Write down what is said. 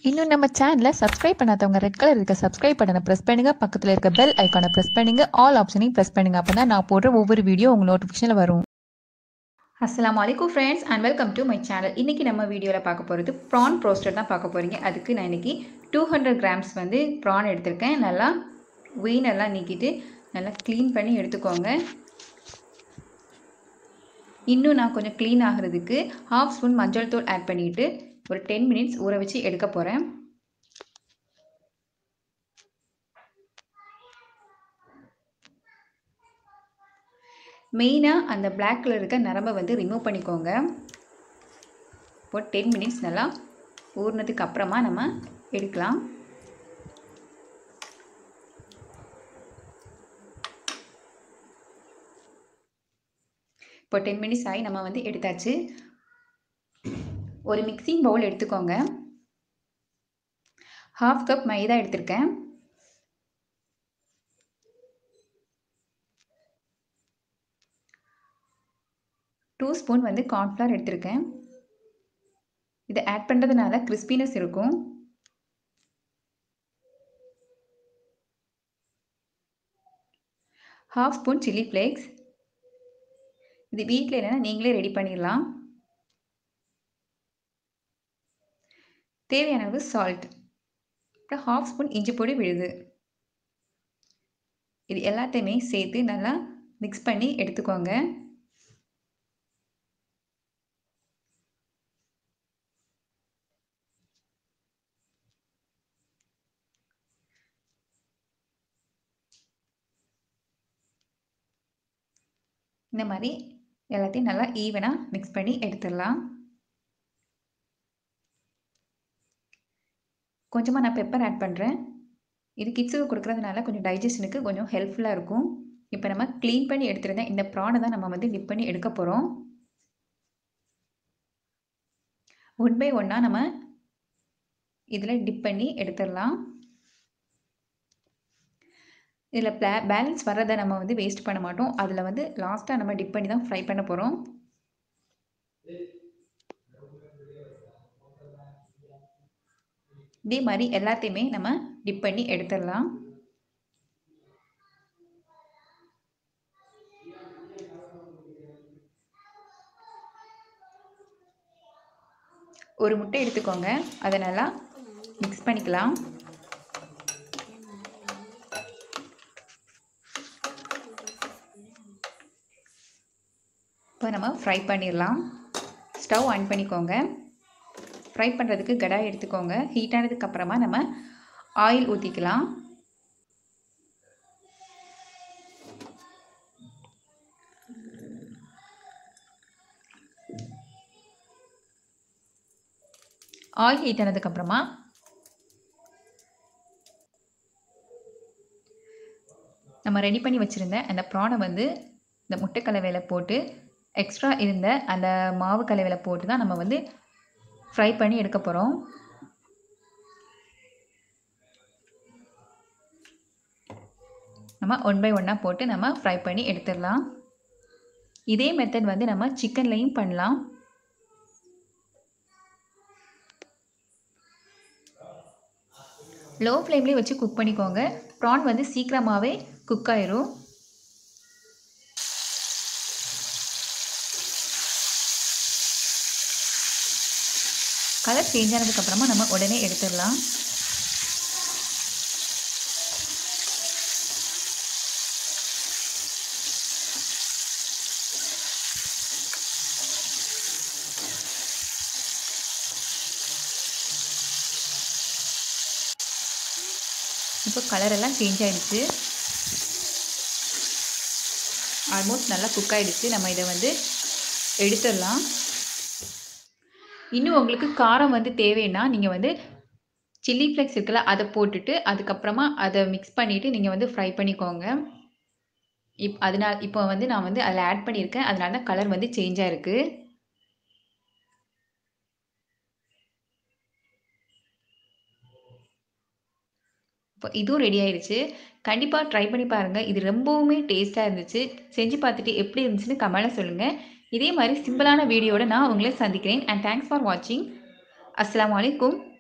இன்னும் நம்ம சேனலை சப்ஸ்கிரைப் பண்ணாதவங்க ரெட் கலர் இருக்க சப்ஸ்கிரைப் பட்டனை ப்ரெஸ் பண்ணுங்க பக்கத்தில் இருக்க பெல் ஐக்கானை ப்ரெஸ் பண்ணுங்க ஆல் ஆப்ஷனையும் ப்ரெஸ் பண்ணுங்க அப்போ தான் நான் போடுற ஒவ்வொரு வீடியோ உங்கள் நோட்டிஃபிகேஷனில் வரும் அஸ்ஸலாமு அலைக்கும் friends and welcome to my channel இன்றைக்கி நம்ம வீடியோவில் பார்க்க போகிறது ப்ரான் ப்ரோஸ்டர் தான் பார்க்க போகிறீங்க அதுக்கு நான் இன்றைக்கி டூ ஹண்ட்ரட் கிராம்ஸ் வந்து ப்ரான் எடுத்திருக்கேன் நல்லா வெயின் எல்லாம் நீக்கிட்டு நல்லா க்ளீன் பண்ணி எடுத்துக்கோங்க இன்னும் நான் கொஞ்சம் க்ளீன் ஆகிறதுக்கு ஹாஃப் ஸ்பூன் மஞ்சள் தூள் ஆட் பண்ணிவிட்டு ஒரு டென் மினிட்ஸ் ஊற வச்சு எடுக்க போகிறேன் மெயினாக அந்த பிளாக் கலர் இருக்க நரம்பை வந்து ரிமூவ் பண்ணிக்கோங்க இப்போ டென் மினிட்ஸ் நல்லா ஊறினதுக்கு அப்புறமா நம்ம எடுக்கலாம் இப்போ டென் மினிட்ஸ் ஆகி நம்ம வந்து எடுத்தாச்சு ஒரு மிக்சிங் பவுல் எடுத்துக்கோங்க ஹாஃப் கப் மைதா எடுத்திருக்கேன் டூ ஸ்பூன் வந்து கார்ன்ஃப்ளவர் எடுத்திருக்கேன் இதை ஆட் பண்ணுறதுனால கிறிஸ்பினஸ் இருக்கும் ஹாஃப் ஸ்பூன் சில்லி ஃப்ளேக்ஸ் இது வீட்டில் இல்லைன்னா நீங்களே ரெடி பண்ணிடலாம் தேவையான அளவு சால்ட் அப்புறம் ஹாஃப் ஸ்பூன் இஞ்சி பொடி விழுது இது எல்லாத்தையுமே சேர்த்து நல்லா மிக்ஸ் பண்ணி எடுத்துக்கோங்க இந்த மாதிரி எல்லாத்தையும் நல்லா ஈவனாக மிக்ஸ் பண்ணி எடுத்துடலாம் கொஞ்சமாக நான் பெப்பர் ஆட் பண்ணுறேன் இது கிட்ஸுக்கு கொடுக்குறதுனால கொஞ்சம் டைஜஷனுக்கு கொஞ்சம் ஹெல்ப்ஃபுல்லாக இருக்கும் இப்போ நம்ம க்ளீன் பண்ணி எடுத்துருந்தேன் இந்த ப்ரானை தான் நம்ம வந்து டிப் பண்ணி எடுக்க போகிறோம் ஒன் பை ஒன்னாக நம்ம இதில் டிப் பண்ணி எடுத்துடலாம் இதில் ப்ளா பேலன்ஸ் வர்றதை நம்ம வந்து வேஸ்ட் பண்ண மாட்டோம் அதில் வந்து லாஸ்ட்டாக நம்ம டிப் பண்ணி தான் ஃப்ரை பண்ண போகிறோம் இதே மாதிரி எல்லாத்தையுமே நம்ம டிப் பண்ணி எடுத்துடலாம் ஒரு முட்டை எடுத்துக்கோங்க அதை நல்லா மிக்ஸ் பண்ணிக்கலாம் இப்போ நம்ம ஃப்ரை பண்ணிடலாம் ஸ்டவ் ஆன் பண்ணிக்கோங்க ஃப்ரை பண்ணுறதுக்கு கடாய் எடுத்துக்கோங்க ஹீட் ஆனதுக்கு அப்புறமா நம்ம ஆயில் ஊற்றிக்கலாம் ஆயில் ஹீட் ஆனதுக்கப்புறமா நம்ம ரெடி பண்ணி வச்சுருந்த அந்த ப்ரானை வந்து இந்த முட்டை கலவையில் போட்டு எக்ஸ்ட்ரா இருந்த அந்த மாவு கலவையில் போட்டு தான் நம்ம வந்து ஃப்ரை பண்ணி எடுக்க போகிறோம் நம்ம ஒன் பை ஒன்னாக போட்டு நம்ம ஃப்ரை பண்ணி எடுத்துடலாம் இதே மெத்தட் வந்து நம்ம சிக்கன்லேயும் பண்ணலாம் லோ ஃப்ளேம்லேயே வச்சு குக் பண்ணிக்கோங்க ப்ரான் வந்து சீக்கிரமாகவே குக் ஆயிரும் கலர் சேஞ்ச் ஆனதுக்கப்புறமா நம்ம உடனே எடுத்துடலாம் இப்போ கலர் எல்லாம் சேஞ்ச் ஆகிடுச்சு ஆல்மோஸ்ட் நல்லா குக் ஆகிடுச்சு நம்ம இதை வந்து எடுத்துடலாம் இன்னும் உங்களுக்கு காரம் வந்து தேவைன்னா நீங்கள் வந்து சில்லி ஃப்ளெக்ஸ் இருக்குல்ல அதை போட்டுட்டு அதுக்கப்புறமா அதை மிக்ஸ் பண்ணிவிட்டு நீங்கள் வந்து ஃப்ரை பண்ணிக்கோங்க இப் அதனால் இப்போ வந்து நான் வந்து அதில் ஆட் பண்ணியிருக்கேன் அதனால தான் கலர் வந்து சேஞ்ச் ஆகிருக்கு இப்போ இதுவும் ரெடி ஆயிடுச்சு கண்டிப்பாக ட்ரை பண்ணி பாருங்கள் இது ரொம்பவுமே டேஸ்ட்டாக இருந்துச்சு செஞ்சு பார்த்துட்டு எப்படி இருந்துச்சுன்னு கமெண்ட்டில் சொல்லுங்கள் இதே மாதிரி சிம்பிளான வீடியோட நான் உங்களை சந்திக்கிறேன் அண்ட் தேங்க்ஸ் ஃபார் வாட்சிங் அஸ்லாம் வலைக்கும்